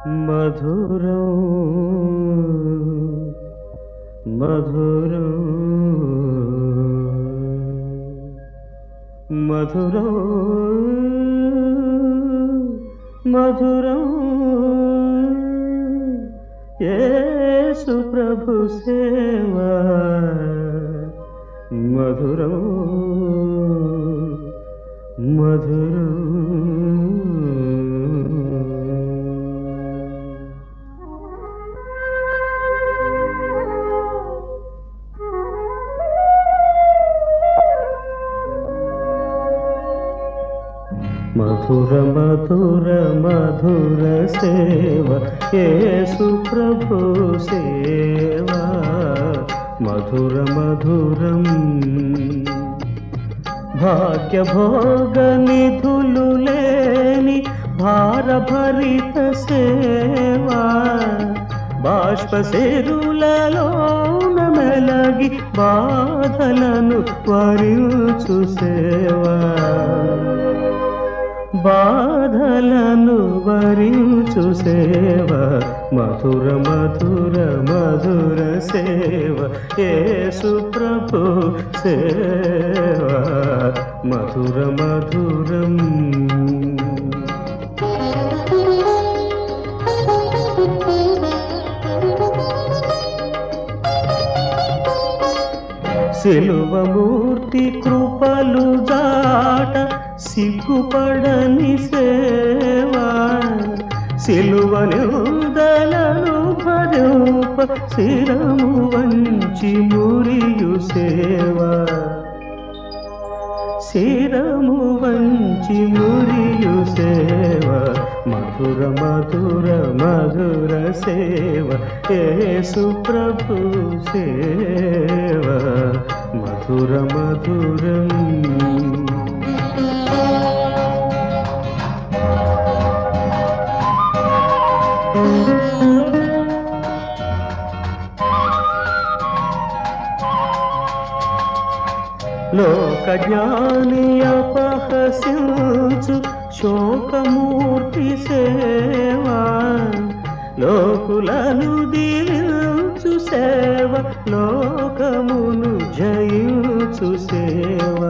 మధురం మధురం మధురం మధురం యేసు ప్రభు సేవా మధురం మధురం మధుర మధుర మధుర సేవ యేసు ప్రభు సేవా మధుర మధురం భాగ్యభోగ నిధులు లేని భారభరిత సేవా బాష్పశిరులలోన మెలగి బాధలను వరించు సేవా బాధలను వరించు సేవ మధుర మధుర మధుర సేవ యేసు ప్రభు సేవ మధుర మధురం సిలువమూర్తి కృపలు జాట సిగ్గుపడని సేవా సిలువనుదలను భరూప శిరము వంచి మురియు సేవా శిరము వంచి మురియు సేవ మధుర మధుర మధుర సేవ యేసు ప్రభు సేవ మధుర మధురం లోక జ్ఞాని అపహసించు శోకమూర్తి సేవా లోకులను దీవించు సేవ లోకమును జయించు సేవా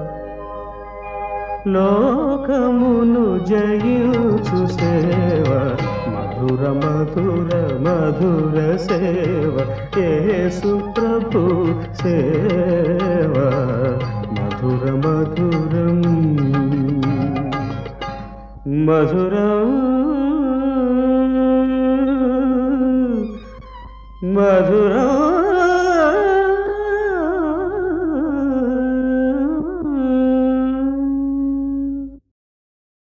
లోకమును జయించు సేవ మధుర మధుర మధుర సేవ యేసు ప్రభు సేవ మధుర మధురం మధురం మధురం